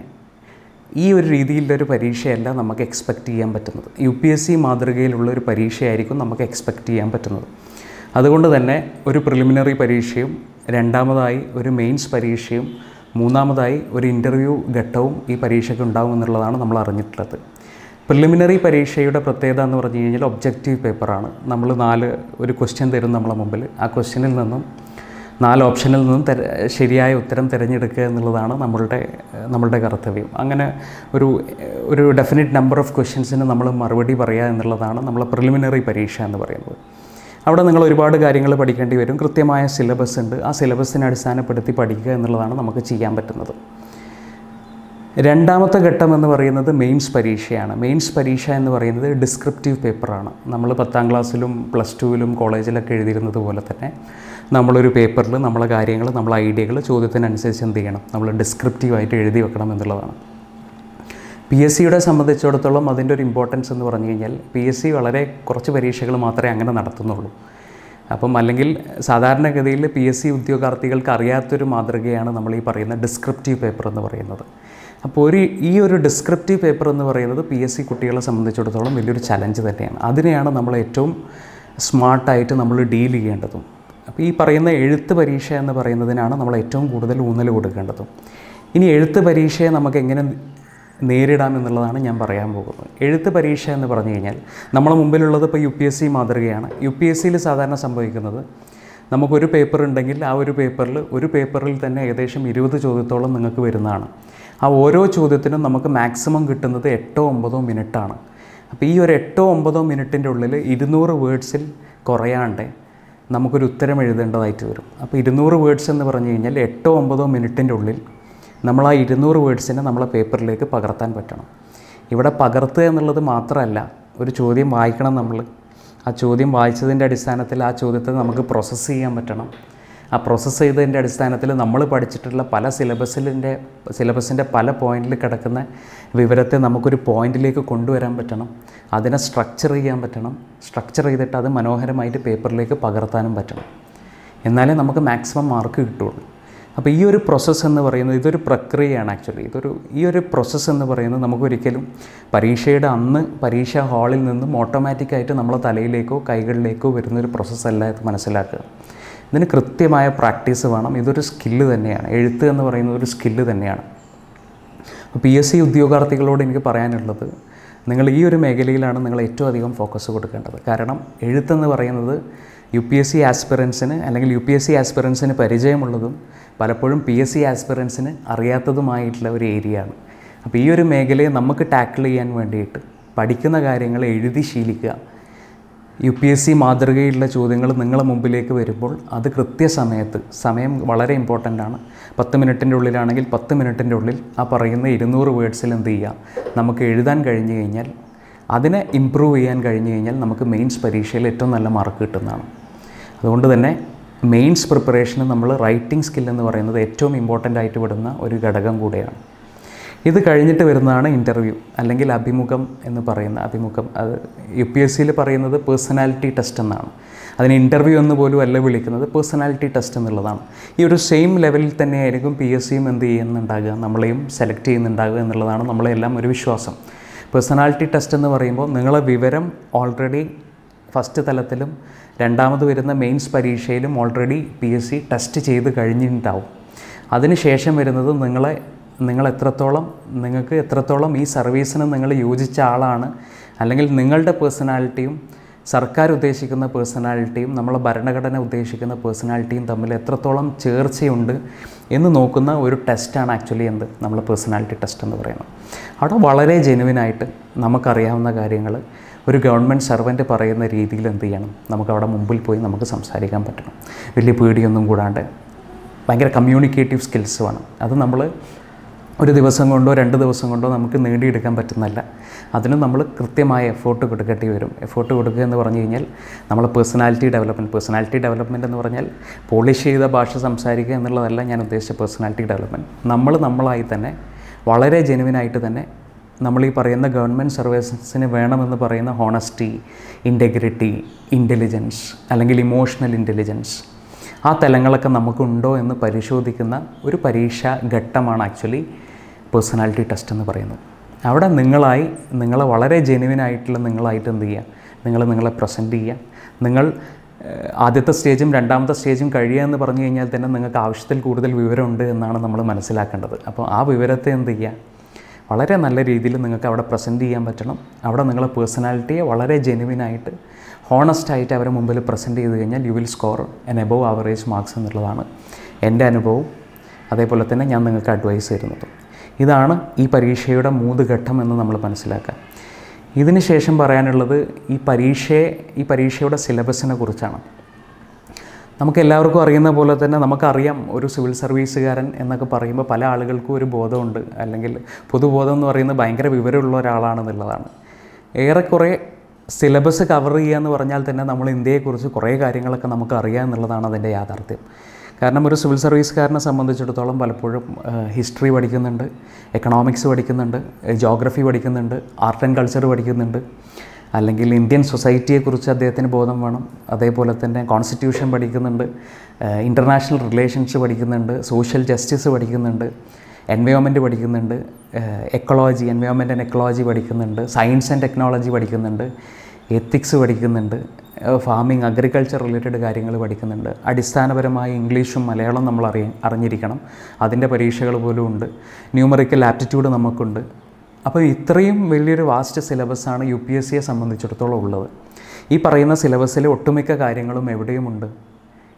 S1: ഈ ഒരു രീതിയിലൊരു പരീക്ഷയല്ല നമുക്ക് എക്സ്പെക്റ്റ് ചെയ്യാൻ പറ്റുന്നത് യു പി എസ് സി മാതൃകയിലുള്ള ഒരു പരീക്ഷയായിരിക്കും നമുക്ക് എക്സ്പെക്റ്റ് ചെയ്യാൻ പറ്റുന്നത് അതുകൊണ്ട് തന്നെ ഒരു പ്രിലിമിനറി പരീക്ഷയും രണ്ടാമതായി ഒരു മെയിൻസ് പരീക്ഷയും മൂന്നാമതായി ഒരു ഇൻ്റർവ്യൂ ഘട്ടവും ഈ പരീക്ഷയ്ക്ക് ഉണ്ടാവും എന്നുള്ളതാണ് നമ്മൾ അറിഞ്ഞിട്ടുള്ളത് പ്രിലിമിനറി പരീക്ഷയുടെ പ്രത്യേകത എന്ന് പറഞ്ഞു കഴിഞ്ഞാൽ ഒബ്ജക്റ്റീവ് പേപ്പറാണ് നമ്മൾ നാല് ഒരു ക്വസ്റ്റ്യൻ തരും നമ്മളെ മുമ്പിൽ ആ ക്വസ്റ്റ്യനിൽ നിന്നും നാല് ഓപ്ഷനിൽ നിന്നും തെര ശരിയായ ഉത്തരം തിരഞ്ഞെടുക്കുക എന്നുള്ളതാണ് നമ്മളുടെ നമ്മളുടെ കർത്തവ്യം അങ്ങനെ ഒരു ഒരു ഡെഫിനിറ്റ് നമ്പർ ഓഫ് ക്വസ്റ്റ്യൻസിന് നമ്മൾ മറുപടി പറയുക എന്നുള്ളതാണ് നമ്മളെ പ്രിലിമിനറി പരീക്ഷ എന്ന് പറയുന്നത് അവിടെ നിങ്ങൾ ഒരുപാട് കാര്യങ്ങൾ പഠിക്കേണ്ടി വരും കൃത്യമായ സിലബസ് ഉണ്ട് ആ സിലബസിനെ അടിസ്ഥാനപ്പെടുത്തി പഠിക്കുക എന്നുള്ളതാണ് നമുക്ക് ചെയ്യാൻ പറ്റുന്നത് രണ്ടാമത്തെ ഘട്ടം എന്ന് പറയുന്നത് മെയിൻസ് പരീക്ഷയാണ് മെയിൻസ് പരീക്ഷ എന്ന് പറയുന്നത് ഡിസ്ക്രിപ്റ്റീവ് പേപ്പറാണ് നമ്മൾ പത്താം ക്ലാസ്സിലും പ്ലസ് ടുവിലും കോളേജിലൊക്കെ എഴുതിയിരുന്നത് പോലെ തന്നെ നമ്മളൊരു പേപ്പറിൽ നമ്മളെ കാര്യങ്ങൾ നമ്മളെ ഐഡിയകൾ ചോദ്യത്തിനനുസരിച്ച് എന്ത് ചെയ്യണം നമ്മൾ ഡിസ്ക്രിപ്റ്റീവായിട്ട് എഴുതി വെക്കണം എന്നുള്ളതാണ് പി എസ് സിയുടെ സംബന്ധിച്ചിടത്തോളം അതിൻ്റെ ഒരു ഇമ്പോർട്ടൻസ് എന്ന് പറഞ്ഞു കഴിഞ്ഞാൽ പി എസ് സി വളരെ കുറച്ച് പരീക്ഷകൾ മാത്രമേ അങ്ങനെ നടത്തുന്നുള്ളൂ അപ്പം അല്ലെങ്കിൽ സാധാരണഗതിയിൽ പി എസ് സി ഉദ്യോഗാർത്ഥികൾക്ക് അറിയാത്തൊരു മാതൃകയാണ് നമ്മൾ ഈ പറയുന്ന ഡിസ്ക്രിപ്റ്റീവ് പേപ്പർ എന്ന് പറയുന്നത് അപ്പോൾ ഒരു ഈ ഒരു ഡിസ്ക്രിപ്റ്റീവ് പേപ്പർ എന്ന് പറയുന്നത് പി എസ് സി കുട്ടികളെ സംബന്ധിച്ചിടത്തോളം വലിയൊരു ചലഞ്ച് തന്നെയാണ് അതിനെയാണ് നമ്മൾ ഏറ്റവും സ്മാർട്ടായിട്ട് നമ്മൾ ഡീൽ ചെയ്യേണ്ടതും അപ്പോൾ ഈ പറയുന്ന എഴുത്ത് പരീക്ഷ എന്ന് പറയുന്നതിനാണ് നമ്മൾ ഏറ്റവും കൂടുതൽ ഊന്നൽ കൊടുക്കേണ്ടതും ഇനി എഴുത്ത് പരീക്ഷയെ നമുക്ക് എങ്ങനെ നേരിടാം എന്നുള്ളതാണ് ഞാൻ പറയാൻ പോകുന്നത് എഴുത്ത് പരീക്ഷ എന്ന് പറഞ്ഞു കഴിഞ്ഞാൽ നമ്മളെ മുമ്പിലുള്ളത് ഇപ്പോൾ യു പി എസ് സി മാതൃകയാണ് യു പി എസ് സിയിൽ സാധാരണ സംഭവിക്കുന്നത് നമുക്കൊരു പേപ്പർ ഉണ്ടെങ്കിൽ ആ ഒരു പേപ്പറിൽ ഒരു പേപ്പറിൽ തന്നെ ഏകദേശം ഇരുപത് ചോദ്യത്തോളം നിങ്ങൾക്ക് വരുന്നതാണ് ആ ഓരോ ചോദ്യത്തിനും നമുക്ക് മാക്സിമം കിട്ടുന്നത് എട്ടോ ഒമ്പതോ മിനിറ്റാണ് അപ്പോൾ ഈ ഒരു എട്ടോ ഒമ്പതോ മിനിറ്റിൻ്റെ ഉള്ളിൽ ഇരുന്നൂറ് വേർഡ്സിൽ കുറയാണ്ട് നമുക്കൊരു ഉത്തരം എഴുതേണ്ടതായിട്ട് വരും അപ്പോൾ ഇരുന്നൂറ് വേർഡ്സ് എന്ന് പറഞ്ഞു കഴിഞ്ഞാൽ എട്ടോ ഒമ്പതോ മിനിറ്റിൻ്റെ ഉള്ളിൽ നമ്മൾ ആ ഇരുന്നൂറ് വേർഡ്സിനെ നമ്മളെ പേപ്പറിലേക്ക് പകർത്താൻ പറ്റണം ഇവിടെ പകർത്തുക എന്നുള്ളത് മാത്രമല്ല ഒരു ചോദ്യം വായിക്കണം നമ്മൾ ആ ചോദ്യം വായിച്ചതിൻ്റെ അടിസ്ഥാനത്തിൽ ആ ചോദ്യത്തെ നമുക്ക് പ്രോസസ്സ് ചെയ്യാൻ പറ്റണം ആ പ്രോസസ്സ് ചെയ്തതിൻ്റെ അടിസ്ഥാനത്തിൽ നമ്മൾ പഠിച്ചിട്ടുള്ള പല സിലബസിലിൻ്റെ സിലബസിൻ്റെ പല പോയിന്റിൽ കിടക്കുന്ന വിവരത്തെ നമുക്കൊരു പോയിന്റിലേക്ക് കൊണ്ടുവരാൻ പറ്റണം അതിനെ സ്ട്രക്ചർ ചെയ്യാൻ പറ്റണം സ്ട്രക്ചർ ചെയ്തിട്ട് അത് മനോഹരമായിട്ട് പേപ്പറിലേക്ക് പകർത്താനും പറ്റണം എന്നാലേ നമുക്ക് മാക്സിമം മാർക്ക് കിട്ടുള്ളൂ അപ്പോൾ ഈ ഒരു പ്രോസസ്സ് എന്ന് പറയുന്നത് ഇതൊരു പ്രക്രിയയാണ് ആക്ച്വലി ഇതൊരു ഈ ഒരു പ്രോസസ്സ് എന്ന് പറയുന്നത് നമുക്കൊരിക്കലും പരീക്ഷയുടെ അന്ന് പരീക്ഷാ ഹാളിൽ നിന്നും ഓട്ടോമാറ്റിക്കായിട്ട് നമ്മളെ തലയിലേക്കോ കൈകളിലേക്കോ വരുന്നൊരു പ്രോസസ്സല്ല ഇത് മനസ്സിലാക്കുക ഇതിന് കൃത്യമായ പ്രാക്ടീസ് വേണം ഇതൊരു സ്കില്ല് തന്നെയാണ് എഴുത്ത് എന്ന് പറയുന്നത് ഒരു സ്കില്ല് തന്നെയാണ് അപ്പോൾ പി എസ് സി ഉദ്യോഗാർത്ഥികളോട് എനിക്ക് പറയാനുള്ളത് നിങ്ങൾ ഈ ഒരു മേഖലയിലാണ് നിങ്ങൾ ഏറ്റവും അധികം ഫോക്കസ് കൊടുക്കേണ്ടത് കാരണം എഴുത്തെന്ന് പറയുന്നത് യു പി എസ് സി ആസ്പിറൻസിന് അല്ലെങ്കിൽ യു പി എസ് സി ആസ്പിറൻസിന് പരിചയമുള്ളതും പലപ്പോഴും പി എസ് സി ആസ്പിറൻസിന് അറിയാത്തതുമായിട്ടുള്ള ഒരു ഏരിയ ആണ് അപ്പോൾ ഈ ഒരു മേഖലയെ നമുക്ക് ടാക്കിൾ ചെയ്യാൻ വേണ്ടിയിട്ട് പഠിക്കുന്ന കാര്യങ്ങൾ എഴുതി ശീലിക്കുക യു പി എസ് സി മാതൃകയിലുള്ള ചോദ്യങ്ങൾ നിങ്ങളെ മുമ്പിലേക്ക് വരുമ്പോൾ അത് കൃത്യസമയത്ത് സമയം വളരെ ഇമ്പോർട്ടൻ്റ് ആണ് പത്ത് മിനിറ്റിൻ്റെ ഉള്ളിലാണെങ്കിൽ പത്ത് മിനിറ്റിൻ്റെ ഉള്ളിൽ ആ പറയുന്ന ഇരുന്നൂറ് വേർഡ്സിൽ എന്ത് ചെയ്യുക നമുക്ക് എഴുതാൻ കഴിഞ്ഞു കഴിഞ്ഞാൽ അതിനെ ഇമ്പ്രൂവ് ചെയ്യാൻ കഴിഞ്ഞു കഴിഞ്ഞാൽ നമുക്ക് മെയിൻസ് പരീക്ഷയിൽ ഏറ്റവും നല്ല മാർക്ക് കിട്ടുന്നതാണ് അതുകൊണ്ട് തന്നെ മെയിൻസ് പ്രിപ്പറേഷന് നമ്മൾ റൈറ്റിംഗ് സ്കിൽ എന്ന് പറയുന്നത് ഏറ്റവും ഇമ്പോർട്ടൻ്റ് ആയിട്ട് വിടുന്ന ഒരു ഘടകം കൂടെയാണ് ഇത് കഴിഞ്ഞിട്ട് വരുന്നതാണ് ഇൻ്റർവ്യൂ അല്ലെങ്കിൽ അഭിമുഖം എന്ന് പറയുന്ന അഭിമുഖം അത് യു പി എസ് സിയിൽ പറയുന്നത് പേഴ്സണാലിറ്റി ടെസ്റ്റ് എന്നാണ് അതിന് ഇൻ്റർവ്യൂ എന്ന് പോലും അല്ല വിളിക്കുന്നത് പേഴ്സണാലിറ്റി ടെസ്റ്റ് എന്നുള്ളതാണ് ഈ ഒരു സെയിം ലെവലിൽ തന്നെയായിരിക്കും പി എസ് സിയും എന്ത് ചെയ്യുന്നുണ്ടാകുക നമ്മളെയും സെലക്ട് ചെയ്യുന്നുണ്ടാകുക എന്നുള്ളതാണ് നമ്മളെല്ലാം ഒരു വിശ്വാസം പേഴ്സണാലിറ്റി ടെസ്റ്റ് എന്ന് പറയുമ്പോൾ നിങ്ങളെ വിവരം ഓൾറെഡി ഫസ്റ്റ് തലത്തിലും രണ്ടാമത് വരുന്ന മെയിൻസ് പരീക്ഷയിലും already P S C test ചെയ്ത് കഴിഞ്ഞിട്ടുണ്ടാവും അതിനുശേഷം വരുന്നത് നിങ്ങളെ നിങ്ങൾ എത്രത്തോളം നിങ്ങൾക്ക് എത്രത്തോളം ഈ സർവീസിന് നിങ്ങൾ യോജിച്ച ആളാണ് അല്ലെങ്കിൽ നിങ്ങളുടെ പേഴ്സണാലിറ്റിയും സർക്കാർ ഉദ്ദേശിക്കുന്ന പേഴ്സണാലിറ്റിയും നമ്മളെ ഭരണഘടന ഉദ്ദേശിക്കുന്ന പേഴ്സണാലിറ്റിയും തമ്മിൽ എത്രത്തോളം ചേർച്ചയുണ്ട് എന്ന് നോക്കുന്ന ഒരു ടെസ്റ്റാണ് ആക്ച്വലി എന്ത് നമ്മൾ പേഴ്സണാലിറ്റി ടെസ്റ്റ് എന്ന് പറയുന്നത് അവിടെ വളരെ ജെനുവിനായിട്ട് നമുക്കറിയാവുന്ന കാര്യങ്ങൾ ഒരു ഗവൺമെൻറ് സർവൻറ്റ് പറയുന്ന രീതിയിൽ എന്ത് ചെയ്യണം നമുക്ക് അവിടെ മുമ്പിൽ പോയി നമുക്ക് സംസാരിക്കാൻ പറ്റണം വലിയ പേടിയൊന്നും കൂടാണ്ട് ഭയങ്കര കമ്മ്യൂണിക്കേറ്റീവ് സ്കിൽസ് വേണം അത് നമ്മൾ ഒരു ദിവസം കൊണ്ടോ രണ്ട് ദിവസം കൊണ്ടോ നമുക്ക് നേടിയെടുക്കാൻ പറ്റുന്നല്ല അതിന് നമ്മൾ കൃത്യമായ എഫോർട്ട് കൊടുക്കേണ്ടി വരും എഫോർട്ട് കൊടുക്കുക എന്ന് പറഞ്ഞു കഴിഞ്ഞാൽ നമ്മൾ പേഴ്സണാലിറ്റി ഡെവലപ്മെൻറ്റ് പേഴ്സണാലിറ്റി ഡെവലപ്മെൻറ്റ് എന്ന് പറഞ്ഞാൽ പോളിഷ് ചെയ്ത ഭാഷ സംസാരിക്കുക എന്നുള്ളതല്ല ഞാൻ ഉദ്ദേശിച്ച പേഴ്സണാലിറ്റി ഡെവലപ്മെൻറ്റ് നമ്മൾ നമ്മളായി തന്നെ വളരെ ജെനുവിനായിട്ട് തന്നെ നമ്മൾ ഈ പറയുന്ന ഗവൺമെൻറ് സർവീസസിന് വേണമെന്ന് പറയുന്ന ഹോണസ്റ്റി ഇൻറ്റഗ്രിറ്റി ഇൻ്റലിജൻസ് അല്ലെങ്കിൽ ഇമോഷണൽ ഇൻ്റലിജൻസ് ആ തലങ്ങളൊക്കെ നമുക്കുണ്ടോ എന്ന് പരിശോധിക്കുന്ന ഒരു പരീക്ഷാ ഘട്ടമാണ് ആക്ച്വലി പേഴ്സണാലിറ്റി ടെസ്റ്റ് എന്ന് പറയുന്നത് അവിടെ നിങ്ങളായി നിങ്ങളെ വളരെ ജെനുവിനായിട്ടുള്ള നിങ്ങളായിട്ട് എന്ത് ചെയ്യുക നിങ്ങൾ നിങ്ങളെ പ്രസൻറ്റ് ചെയ്യുക നിങ്ങൾ ഏഹ്, ആദ്യത്തെ സ്റ്റേജും രണ്ടാമത്തെ സ്റ്റേജും കഴിയുക എന്ന് പറഞ്ഞു കഴിഞ്ഞാൽ തന്നെ നിങ്ങൾക്ക് ആവശ്യത്തിൽ കൂടുതൽ വിവരമുണ്ട് എന്നാണ് നമ്മൾ മനസ്സിലാക്കേണ്ടത് അപ്പോൾ ആ വിവരത്തെ എന്ത് ചെയ്യുക വളരെ നല്ല രീതിയിൽ നിങ്ങൾക്ക് അവിടെ പ്രസൻറ്റ് ചെയ്യാൻ പറ്റണം അവിടെ നിങ്ങളെ പേഴ്സണാലിറ്റിയെ വളരെ ജെനുവിനായിട്ട് ഹോണസ്റ്റായിട്ട് അവരെ മുമ്പിൽ പ്രസൻറ്റ് ചെയ്ത് കഴിഞ്ഞാൽ you will score an above average marks എന്നുള്ളതാണ് എൻ്റെ അനുഭവവും അതേപോലെ തന്നെ ഞാൻ നിങ്ങൾക്ക് അഡ്വൈസ് തരുന്നതും ഇതാണ് ഈ പരീക്ഷയുടെ മൂന്ന് ഘട്ടം എന്ന് നമ്മൾ മനസ്സിലാക്കുക ഇതിന് ശേഷം പറയാനുള്ളത് ഈ പരീക്ഷയെ ഈ പരീക്ഷയുടെ സിലബസിനെ കുറിച്ചാണ് നമുക്ക് എല്ലാവർക്കും അറിയുന്ന പോലെ തന്നെ നമുക്കറിയാം ഒരു സിവിൽ സർവീസുകാരൻ എന്നൊക്കെ പറയുമ്പോൾ പല ആളുകൾക്കും ഒരു ബോധമുണ്ട് അല്ലെങ്കിൽ പൊതുബോധം എന്ന് പറയുന്നത് ഭയങ്കര വിവരമുള്ള ഒരാളാണെന്നുള്ളതാണ് ഏറെക്കുറെ സിലബസ് കവർ ചെയ്യുക എന്ന് പറഞ്ഞാൽ തന്നെ നമ്മൾ ഇന്ത്യയെക്കുറിച്ച് കുറേ കാര്യങ്ങളൊക്കെ നമുക്ക് അറിയാം എന്നുള്ളതാണ് അതിൻ്റെ യാഥാർത്ഥ്യം കാരണം ഒരു സിവിൽ സർവീസുകാരനെ സംബന്ധിച്ചിടത്തോളം പലപ്പോഴും ഹിസ്റ്ററി പഠിക്കുന്നുണ്ട് എക്കണോമിക്സ് പഠിക്കുന്നുണ്ട് ജോഗ്രഫി പഠിക്കുന്നുണ്ട് ആർട്ട് ആൻഡ് കൾച്ചർ പഠിക്കുന്നുണ്ട് അല്ലെങ്കിൽ ഇന്ത്യൻ സൊസൈറ്റിയെക്കുറിച്ച് അദ്ദേഹത്തിന് ബോധം വേണം അതേപോലെ തന്നെ കോൺസ്റ്റിറ്റ്യൂഷൻ പഠിക്കുന്നുണ്ട് ഇൻ്റർനാഷണൽ റിലേഷൻസ് പഠിക്കുന്നുണ്ട് സോഷ്യൽ ജസ്റ്റിസ് പഠിക്കുന്നുണ്ട് എൻവയോൺമെൻറ്റ് പഠിക്കുന്നുണ്ട് എക്കോളജി എൻവയോൺമെൻറ്റ് ആൻഡ് എക്കോളജി പഠിക്കുന്നുണ്ട് സയൻസ് ആൻഡ് ടെക്നോളജി പഠിക്കുന്നുണ്ട് എത്തിക്സ് പഠിക്കുന്നുണ്ട് ഫാമിംഗ് അഗ്രികൾച്ചർ റിലേറ്റഡ് കാര്യങ്ങൾ പഠിക്കുന്നുണ്ട് അടിസ്ഥാനപരമായി ഇംഗ്ലീഷും മലയാളം നമ്മൾ അറിയ അറിഞ്ഞിരിക്കണം അതിൻ്റെ പരീക്ഷകൾ പോലും ഉണ്ട് ന്യൂമറിക്കൽ ആപ്റ്റിറ്റ്യൂഡ് നമുക്കുണ്ട് അപ്പോൾ ഇത്രയും വലിയൊരു വാസ്റ്റ് സിലബസാണ് യു പി എസ് സിയെ സംബന്ധിച്ചിടത്തോളം ഉള്ളത് ഈ പറയുന്ന സിലബസിലെ ഒട്ടുമിക്ക കാര്യങ്ങളും എവിടെയുമുണ്ട്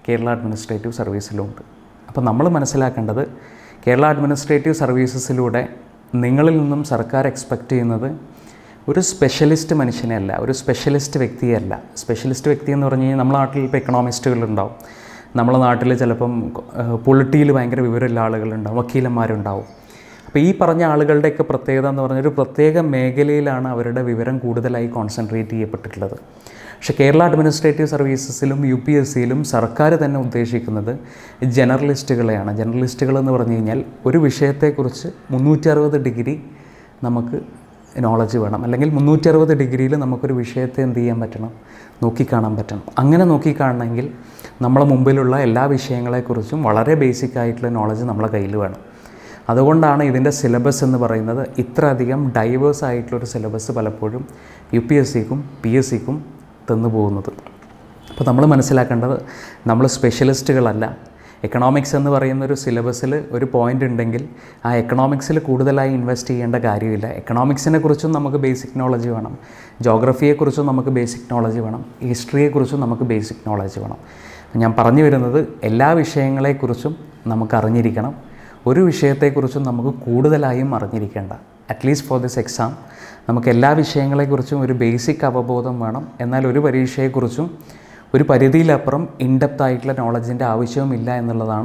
S1: കേരള അഡ്മിനിസ്ട്രേറ്റീവ് സർവീസിലും ഉണ്ട് അപ്പോൾ നമ്മൾ മനസ്സിലാക്കേണ്ടത് കേരള അഡ്മിനിസ്ട്രേറ്റീവ് സർവീസസിലൂടെ നിങ്ങളിൽ നിന്നും സർക്കാർ എക്സ്പെക്റ്റ് ചെയ്യുന്നത് ഒരു സ്പെഷ്യലിസ്റ്റ് മനുഷ്യനെയല്ല ഒരു സ്പെഷ്യലിസ്റ്റ് വ്യക്തിയല്ല സ്പെഷ്യലിസ്റ്റ് വ്യക്തി എന്ന് പറഞ്ഞു കഴിഞ്ഞാൽ നമ്മുടെ നാട്ടിൽ ഇപ്പോൾ എക്കണോമിസ്റ്റുകളുണ്ടാവും നമ്മുടെ നാട്ടിൽ ചിലപ്പം പൊളിറ്റിയിൽ ഭയങ്കര വിവരമുള്ള ആളുകളുണ്ടാവും വക്കീലന്മാരുണ്ടാവും അപ്പോൾ ഈ പറഞ്ഞ ആളുകളുടെയൊക്കെ പ്രത്യേകത എന്ന് പറഞ്ഞാൽ ഒരു പ്രത്യേക മേഖലയിലാണ് അവരുടെ വിവരം കൂടുതലായി കോൺസെൻട്രേറ്റ് ചെയ്യപ്പെട്ടിട്ടുള്ളത് പക്ഷേ കേരള അഡ്മിനിസ്ട്രേറ്റീവ് സർവീസസിലും യു പി എസ് സിയിലും സർക്കാർ തന്നെ ഉദ്ദേശിക്കുന്നത് ജനറലിസ്റ്റുകളെയാണ് ജനറലിസ്റ്റുകൾ എന്ന് പറഞ്ഞു കഴിഞ്ഞാൽ ഒരു വിഷയത്തെക്കുറിച്ച് മുന്നൂറ്റി അറുപത് ഡിഗ്രി നമുക്ക് നോളജ് വേണം അല്ലെങ്കിൽ മുന്നൂറ്റി അറുപത് ഡിഗ്രിയിൽ നമുക്കൊരു വിഷയത്തെ എന്ത് ചെയ്യാൻ പറ്റണം നോക്കിക്കാണാൻ പറ്റണം അങ്ങനെ നോക്കിക്കാണണമെങ്കിൽ നമ്മളെ മുമ്പിലുള്ള എല്ലാ വിഷയങ്ങളെക്കുറിച്ചും വളരെ ബേസിക് ആയിട്ടുള്ള നോളജ് നമ്മളെ കയ്യിൽ വേണം അതുകൊണ്ടാണ് ഇതിൻ്റെ സിലബസ് എന്ന് പറയുന്നത് ഇത്ര അധികം ഡൈവേഴ്സ് ആയിട്ടുള്ളൊരു സിലബസ് പലപ്പോഴും യു പി എസ് സിക്കും പി എസ് സിക്കും തന്നു പോകുന്നത് അപ്പോൾ നമ്മൾ മനസ്സിലാക്കേണ്ടത് നമ്മൾ സ്പെഷ്യലിസ്റ്റുകളല്ല എക്കണോമിക്സ് എന്ന് പറയുന്ന ഒരു സിലബസിൽ ഒരു പോയിൻ്റ് ഉണ്ടെങ്കിൽ ആ എക്കണോമിക്സിൽ കൂടുതലായി ഇൻവെസ്റ്റ് ചെയ്യേണ്ട കാര്യമില്ല എക്കണോമിക്സിനെ കുറിച്ചും നമുക്ക് ബേസിക് നോളജ് വേണം ജോഗ്രഫിയെക്കുറിച്ചും നമുക്ക് ബേസിക് നോളജ് വേണം ഹിസ്റ്ററിയെക്കുറിച്ചും നമുക്ക് ബേസിക് നോളജ് വേണം ഞാൻ പറഞ്ഞു വരുന്നത് എല്ലാ വിഷയങ്ങളെക്കുറിച്ചും നമുക്ക് അറിഞ്ഞിരിക്കണം ഒരു വിഷയത്തെക്കുറിച്ചും നമുക്ക് കൂടുതലായും അറിഞ്ഞിരിക്കേണ്ട അറ്റ്ലീസ്റ്റ് ഫോർ ദിസ് എക്സാം നമുക്ക് എല്ലാ വിഷയങ്ങളെക്കുറിച്ചും ഒരു ബേസിക് അവബോധം വേണം എന്നാൽ ഒരു പരീക്ഷയെക്കുറിച്ചും ഒരു പരിധിയിലപ്പുറം ഇൻഡെപ്ത് ആയിട്ടുള്ള നോളജിൻ്റെ ആവശ്യവുമില്ല എന്നുള്ളതാണ്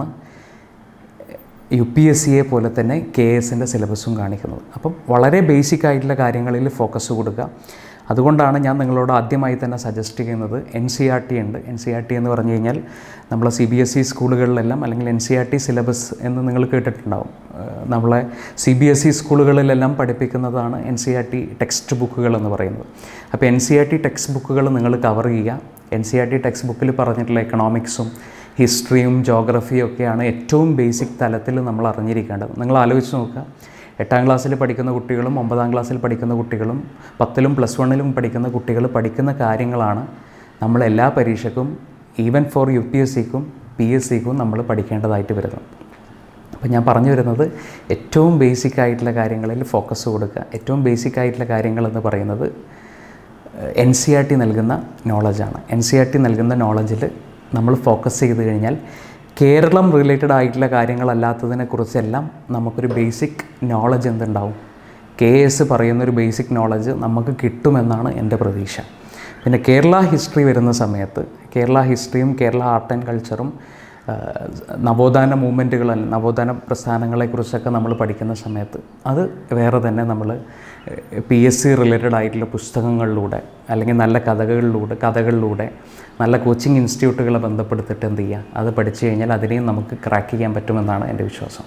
S1: യു പി എസ് സിയെ പോലെ തന്നെ കെ എസിൻ്റെ സിലബസും കാണിക്കുന്നത് അപ്പം വളരെ ബേസിക് ആയിട്ടുള്ള കാര്യങ്ങളിൽ ഫോക്കസ് കൊടുക്കുക അതുകൊണ്ടാണ് ഞാൻ നിങ്ങളോട് ആദ്യമായി തന്നെ സജസ്റ്റ് ചെയ്യുന്നത് എൻ സി ആർ ടി ഉണ്ട് എൻ സി ആർ ടി എന്ന് പറഞ്ഞു കഴിഞ്ഞാൽ നമ്മളെ സി ബി എസ് ഇ സ്കൂളുകളിലെല്ലാം അല്ലെങ്കിൽ N C R T syllabus എന്ന് നിങ്ങൾ കേട്ടിട്ടുണ്ടാവും ഏഹ് നമ്മളെ സി ബി എസ് ഇ സ്കൂളുകളിലെല്ലാം പഠിപ്പിക്കുന്നതാണ് N C R T text ബുക്കുകൾ എന്ന് പറയുന്നത് അപ്പോൾ N C R T text ബുക്കുകൾ നിങ്ങൾ കവർ ചെയ്യുക N C R T text ബുക്കിൽ പറഞ്ഞിട്ടുള്ള എക്കണോമിക്സും ഹിസ്റ്ററിയും ജോഗ്രഫിയും ഒക്കെയാണ് ഏറ്റവും ബേസിക് തലത്തിൽ നമ്മൾ അറിഞ്ഞിരിക്കേണ്ടത് നിങ്ങൾ ആലോചിച്ച് നോക്കുക എട്ടാം ക്ലാസ്സിൽ പഠിക്കുന്ന കുട്ടികളും ഒമ്പതാം ക്ലാസ്സിൽ പഠിക്കുന്ന കുട്ടികളും പത്തിലും പ്ലസ് വണ്ണിലും പഠിക്കുന്ന കുട്ടികൾ പഠിക്കുന്ന കാര്യങ്ങളാണ് നമ്മൾ എല്ലാ പരീക്ഷയ്ക്കും even for U P S സിക്കും പി എസ് സിക്കും നമ്മൾ പഠിക്കേണ്ടതായിട്ട് വരുന്നത് അപ്പോൾ ഞാൻ പറഞ്ഞു വരുന്നത് ഏറ്റവും ബേസിക് ആയിട്ടുള്ള കാര്യങ്ങളിൽ ഫോക്കസ് കൊടുക്കുക ഏറ്റവും ബേസിക് ആയിട്ടുള്ള കാര്യങ്ങളെന്ന് പറയുന്നത് എൻ സി ആർ ടി നൽകുന്ന നോളജാണ് എൻ സി ആർ ടി നൽകുന്ന നോളജിൽ നമ്മൾ ഫോക്കസ് ചെയ്ത് കഴിഞ്ഞാൽ കേരളം റിലേറ്റഡ് ആയിട്ടുള്ള കാര്യങ്ങളല്ലാത്തതിനെക്കുറിച്ചെല്ലാം നമുക്കൊരു ബേസിക് നോളജ് എന്തുണ്ടാവും കെ എസ് പറയുന്നൊരു ബേസിക് നോളജ് നമുക്ക് കിട്ടുമെന്നാണ് എൻ്റെ പ്രതീക്ഷ പിന്നെ കേരള ഹിസ്റ്ററി വരുന്ന സമയത്ത് കേരള ഹിസ്റ്ററിയും കേരള ആർട്ട് ആൻഡ് കൾച്ചറും നവോത്ഥാന മൂവ്മെൻറ്റുകൾ നവോത്ഥാന പ്രസ്ഥാനങ്ങളെക്കുറിച്ചൊക്കെ നമ്മൾ പഠിക്കുന്ന സമയത്ത് അത് വേറെ തന്നെ നമ്മൾ പി എസ് സി റിലേറ്റഡ് ആയിട്ടുള്ള പുസ്തകങ്ങളിലൂടെ അല്ലെങ്കിൽ നല്ല കഥകളിലൂടെ കഥകളിലൂടെ നല്ല കോച്ചിങ് ഇൻസ്റ്റിറ്റ്യൂട്ടുകളെ ബന്ധപ്പെടുത്തിട്ട് എന്ത് ചെയ്യുക അത് പഠിച്ചു കഴിഞ്ഞാൽ അതിനെയും നമുക്ക് ക്രാക്ക് ചെയ്യാൻ പറ്റുമെന്നാണ് എൻ്റെ വിശ്വാസം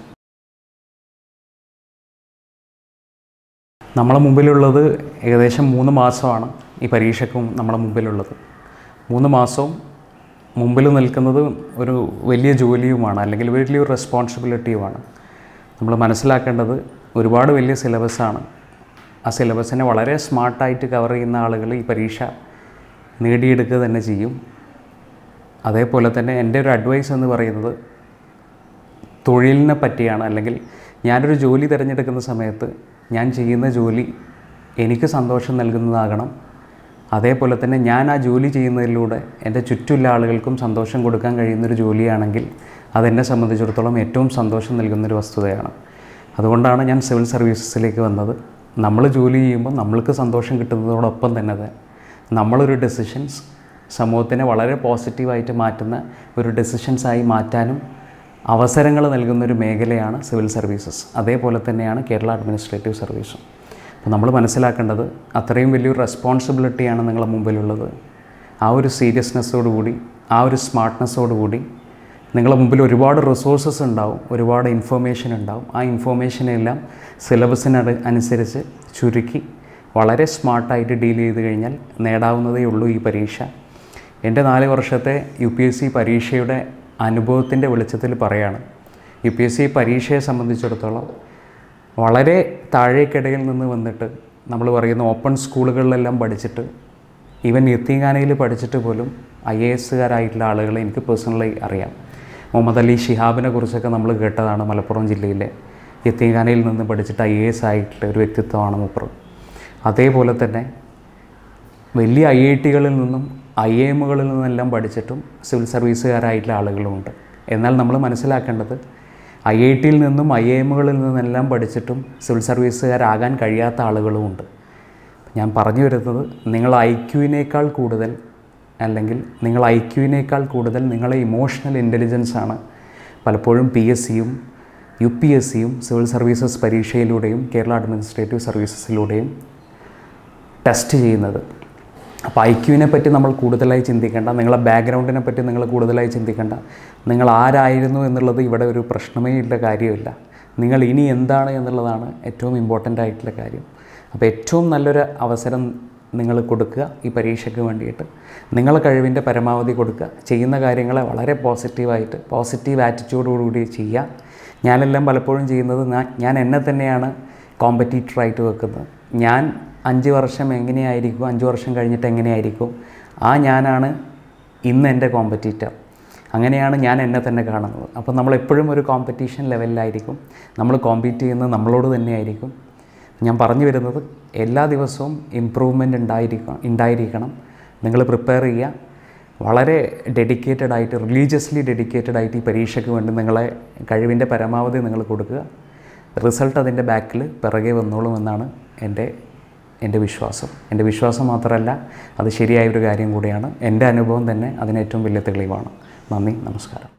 S1: നമ്മളെ മുമ്പിലുള്ളത് ഏകദേശം മൂന്ന് മാസമാണ് ഈ പരീക്ഷയ്ക്കും നമ്മുടെ മുമ്പിലുള്ളത് മൂന്ന് മാസവും മുമ്പിൽ നിൽക്കുന്നത് ഒരു വലിയ ജോലിയുമാണ് അല്ലെങ്കിൽ വലിയൊരു റെസ്പോൺസിബിലിറ്റിയുമാണ് നമ്മൾ മനസ്സിലാക്കേണ്ടത് ഒരുപാട് വലിയ സിലബസാണ് ആ സിലബസിനെ വളരെ സ്മാർട്ടായിട്ട് കവർ ചെയ്യുന്ന ആളുകൾ ഈ പരീക്ഷ നേടിയെടുക്കുക തന്നെ ചെയ്യും അതേപോലെ തന്നെ എൻ്റെ ഒരു അഡ്വൈസ് എന്ന് പറയുന്നത് തൊഴിലിനെ പറ്റിയാണ് അല്ലെങ്കിൽ ഞാനൊരു ജോലി തിരഞ്ഞെടുക്കുന്ന സമയത്ത് ഞാൻ ചെയ്യുന്ന ജോലി എനിക്ക് സന്തോഷം നൽകുന്നതാകണം അതേപോലെ തന്നെ ഞാൻ ആ ജോലി ചെയ്യുന്നതിലൂടെ എൻ്റെ ചുറ്റുമുള്ള ആളുകൾക്കും സന്തോഷം കൊടുക്കാൻ കഴിയുന്നൊരു ജോലിയാണെങ്കിൽ അതെന്നെ സംബന്ധിച്ചിടത്തോളം ഏറ്റവും സന്തോഷം നൽകുന്നൊരു വസ്തുതയാണ് അതുകൊണ്ടാണ് ഞാൻ സിവിൽ സർവീസസിലേക്ക് വന്നത് നമ്മൾ ജോലി ചെയ്യുമ്പോൾ നമ്മൾക്ക് സന്തോഷം കിട്ടുന്നതോടൊപ്പം തന്നെ അത് നമ്മളൊരു ഡെസിഷൻസ് സമൂഹത്തിനെ വളരെ പോസിറ്റീവായിട്ട് മാറ്റുന്ന ഒരു ഡെസിഷൻസായി മാറ്റാനും അവസരങ്ങൾ നൽകുന്നൊരു മേഖലയാണ് സിവിൽ സർവീസസ് അതേപോലെ തന്നെയാണ് കേരള അഡ്മിനിസ്ട്രേറ്റീവ് സർവീസും അപ്പോൾ നമ്മൾ മനസ്സിലാക്കേണ്ടത് അത്രയും വലിയൊരു റെസ്പോൺസിബിലിറ്റിയാണ് നിങ്ങളുടെ മുമ്പിലുള്ളത് ആ ഒരു സീരിയസ്നെസ്സോടുകൂടി ആ ഒരു സ്മാർട്ട്നെസ്സോടുകൂടി നിങ്ങളുടെ മുമ്പിൽ ഒരുപാട് റിസോഴ്സസ് ഉണ്ടാവും ഒരുപാട് ഇൻഫർമേഷൻ ഉണ്ടാവും ആ ഇൻഫർമേഷനെല്ലാം സിലബസിന് അനുസരിച്ച് ചുരുക്കി വളരെ സ്മാർട്ടായിട്ട് ഡീൽ ചെയ്ത് കഴിഞ്ഞാൽ നേടാവുന്നതേ ഉള്ളൂ ഈ പരീക്ഷ എൻ്റെ നാല് വർഷത്തെ യു പി എസ് സി പരീക്ഷയുടെ അനുഭവത്തിൻ്റെ വെളിച്ചത്തിൽ പറയാണ് യു പി എസ് സി പരീക്ഷയെ സംബന്ധിച്ചിടത്തോളം വളരെ താഴേക്കിടയിൽ നിന്ന് വന്നിട്ട് നമ്മൾ പറയുന്ന ഓപ്പൺ സ്കൂളുകളിലെല്ലാം പഠിച്ചിട്ട് ഈവൻ യത്തീങ്കാനയിൽ പഠിച്ചിട്ട് പോലും ഐ എ എസ്സുകാരായിട്ടുള്ള ആളുകളെ എനിക്ക് പേഴ്സണലി അറിയാം മുഹമ്മദ് അലി ഷിഹാബിനെ കുറിച്ചൊക്കെ നമ്മൾ കേട്ടതാണ് മലപ്പുറം ജില്ലയിലെ യത്തീങ്കാനയിൽ നിന്ന് പഠിച്ചിട്ട് ഐ എ എസ് ആയിട്ടുള്ള ഒരു വ്യക്തിത്വമാണ് മൂപ്പർ അതേപോലെ തന്നെ വലിയ ഐ ഐ ടികളിൽ നിന്നും ഐ എമ്മുകളിൽ നിന്നെല്ലാം പഠിച്ചിട്ടും സിവിൽ സർവീസുകാരായിട്ടുള്ള ആളുകളുമുണ്ട് എന്നാൽ നമ്മൾ മനസ്സിലാക്കേണ്ടത് ഐ ഐ ടിയിൽ നിന്നും ഐ എമ്മുകളിൽ നിന്നെല്ലാം പഠിച്ചിട്ടും സിവിൽ സർവീസുകാരാകാൻ കഴിയാത്ത ആളുകളുമുണ്ട് ഞാൻ പറഞ്ഞു വരുന്നത് നിങ്ങൾ ഐ ക്യുവിനേക്കാൾ കൂടുതൽ അല്ലെങ്കിൽ നിങ്ങൾ ഐ ക്യുവിനേക്കാൾ കൂടുതൽ നിങ്ങളെ ഇമോഷണൽ ഇൻ്റലിജൻസ് ആണ് പലപ്പോഴും പി എസ് സിയും യു പി എസ് സിയും സിവിൽ സർവീസസ് പരീക്ഷയിലൂടെയും കേരള അഡ്മിനിസ്ട്രേറ്റീവ് സർവീസസിലൂടെയും ടെസ്റ്റ് ചെയ്യുന്നത് അപ്പോൾ ഐ ക്യുവിനെ പറ്റി നമ്മൾ കൂടുതലായി ചിന്തിക്കേണ്ട നിങ്ങളെ ബാക്ക്ഗ്രൗണ്ടിനെ പറ്റി നിങ്ങൾ കൂടുതലായി ചിന്തിക്കേണ്ട നിങ്ങൾ ആരായിരുന്നു എന്നുള്ളത് ഇവിടെ ഒരു പ്രശ്നമേ ഉള്ള കാര്യമില്ല നിങ്ങൾ ഇനി എന്താണ് എന്നുള്ളതാണ് ഏറ്റവും ഇമ്പോർട്ടൻ്റ് ആയിട്ടുള്ള കാര്യം അപ്പോൾ ഏറ്റവും നല്ലൊരു അവസരം നിങ്ങൾ കൊടുക്കുക ഈ പരീക്ഷയ്ക്ക് വേണ്ടിയിട്ട് നിങ്ങളെ കഴിവിൻ്റെ പരമാവധി കൊടുക്കുക ചെയ്യുന്ന കാര്യങ്ങളെ വളരെ പോസിറ്റീവായിട്ട് പോസിറ്റീവ് ആറ്റിറ്റ്യൂഡോടുകൂടി ചെയ്യുക ഞാനെല്ലാം പലപ്പോഴും ചെയ്യുന്നത് ഞാൻ- ഞാൻ എന്നെ തന്നെയാണ് കോമ്പറ്റീറ്ററായിട്ട് വെക്കുന്നത് ഞാൻ അഞ്ച് വർഷം എങ്ങനെയായിരിക്കും അഞ്ച് വർഷം കഴിഞ്ഞിട്ട് എങ്ങനെയായിരിക്കും ആ ഞാനാണ് ഇന്ന് എൻ്റെ കോമ്പറ്റീറ്റർ അങ്ങനെയാണ് ഞാൻ എന്നെ തന്നെ കാണുന്നത് അപ്പോൾ നമ്മളെപ്പോഴും ഒരു കോമ്പറ്റീഷൻ ലെവലിലായിരിക്കും നമ്മൾ കോമ്പീറ്റ് ചെയ്യുന്നത് നമ്മളോട് തന്നെയായിരിക്കും ഞാൻ പറഞ്ഞു വരുന്നത് എല്ലാ ദിവസവും ഇമ്പ്രൂവ്മെൻ്റ് ഉണ്ടായിരിക്കണം ഉണ്ടായിരിക്കണം നിങ്ങൾ പ്രിപ്പയർ ചെയ്യുക വളരെ ഡെഡിക്കേറ്റഡ് ആയിട്ട് റിലീജിയസ്ലി ഡെഡിക്കേറ്റഡ് ആയിട്ട് ഈ പരീക്ഷയ്ക്ക് വേണ്ടി നിങ്ങളെ കഴിവിൻ്റെ പരമാവധി നിങ്ങൾ കൊടുക്കുക റിസൾട്ട് അതിൻ്റെ ബാക്കിൽ പിറകെ വന്നോളും എന്നാണ് എൻ്റെ എൻ്റെ വിശ്വാസം എൻ്റെ വിശ്വാസം മാത്രമല്ല അത് ശരിയായൊരു കാര്യം കൂടിയാണ് എൻ്റെ അനുഭവം തന്നെ അതിന് ഏറ്റവും വലിയ തെളിവാണ് നന്ദി നമസ്കാരം